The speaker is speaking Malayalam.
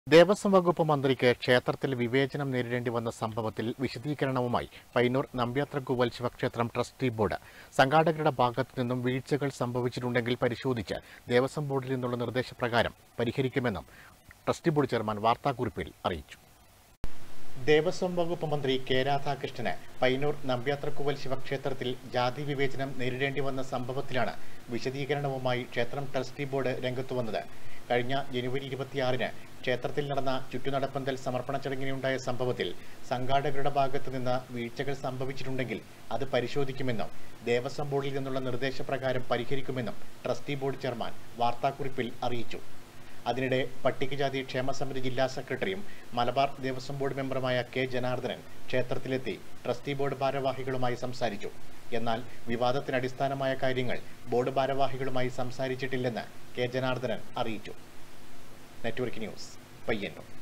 ദേവസ്വം വകുപ്പ് മന്ത്രിക്ക് ക്ഷേത്രത്തിൽ വിവേചനം നേരിടേണ്ടി വന്ന സംഭവത്തിൽ വിശദീകരണവുമായി പയ്യന്നൂർ നമ്പ്യാത്രക്കുവൽ ശിവക്ഷേത്രം ട്രസ്റ്റി ബോർഡ് സംഘാടകരുടെ ഭാഗത്തു നിന്നും വീഴ്ചകൾ സംഭവിച്ചിട്ടുണ്ടെങ്കിൽ പരിശോധിച്ച് ദേവസ്വം ബോർഡിൽ നിന്നുള്ള നിർദ്ദേശപ്രകാരം പരിഹരിക്കുമെന്നും ട്രസ്റ്റി ബോർഡ് ചെയർമാൻ വാർത്താക്കുറിപ്പിൽ അറിയിച്ചു ദേവസ്വം വകുപ്പ് മന്ത്രി കെ രാധാകൃഷ്ണന് പയ്യന്നൂർ നമ്പ്യാത്രക്കുവൽ ശിവക്ഷേത്രത്തിൽ ജാതി വിവേചനം നേരിടേണ്ടി വന്ന സംഭവത്തിലാണ് വിശദീകരണവുമായി ക്ഷേത്രം ട്രസ്റ്റി ബോർഡ് രംഗത്തു വന്നത് കഴിഞ്ഞ ജനുവരി ഇരുപത്തിയാറിന് ക്ഷേത്രത്തിൽ നടന്ന ചുറ്റുനടപ്പന്തൽ സമർപ്പണ ചടങ്ങിനുണ്ടായ സംഭവത്തിൽ സംഘാടകരുടെ ഭാഗത്തു നിന്ന് വീഴ്ചകൾ സംഭവിച്ചിട്ടുണ്ടെങ്കിൽ അത് പരിശോധിക്കുമെന്നും ദേവസ്വം ബോർഡിൽ നിന്നുള്ള നിർദ്ദേശപ്രകാരം പരിഹരിക്കുമെന്നും ട്രസ്റ്റി ബോർഡ് ചെയർമാൻ വാർത്താക്കുറിപ്പിൽ അറിയിച്ചു അതിനിടെ പട്ടികജാതി ക്ഷേമസമിതി ജില്ലാ സെക്രട്ടറിയും മലബാർ ദേവസ്വം ബോർഡ് മെമ്പറുമായ കെ ജനാർദ്ദനൻ ക്ഷേത്രത്തിലെത്തി ട്രസ്റ്റി ബോർഡ് ഭാരവാഹികളുമായി സംസാരിച്ചു എന്നാൽ വിവാദത്തിന് അടിസ്ഥാനമായ കാര്യങ്ങൾ ബോർഡ് ഭാരവാഹികളുമായി സംസാരിച്ചിട്ടില്ലെന്ന് കെ ജനാർദ്ദനൻ അറിയിച്ചു നെറ്റ്വർക്ക് ന്യൂസ് പയ്യന്നൂർ